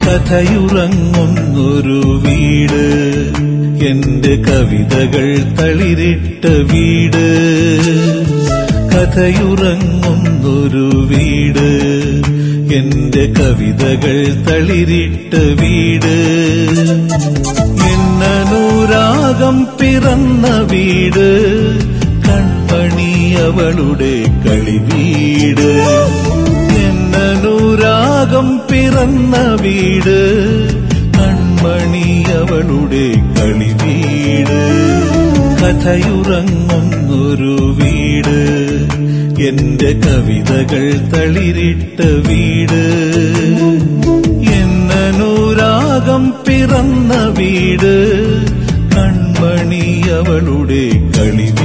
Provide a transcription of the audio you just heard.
കഥയുറങ്ങുന്നൊരു വീട് എന്റെ കവിതകൾ തളിരിട്ട വീട് കഥയുറങ്ങുന്നൊരു വീട് എന്റെ കവിതകൾ തളിരിട്ട വീട് എന്നനുരാഗം പിറന്ന വീട് കൺമണി അവളുടെ കളിവീട് എന്നനുരാഗം പിറന്ന വീട് കൺമണി അവളുടെ കളിവീട് കഥയുറങ്ങുന്നൊരു വീട് എന്റെ കവിതകൾ തളിരിട്ട വീട് എന്നനുരാഗം പിറന്ന വീട് കൺമണി അവളുടെ കളിവീട്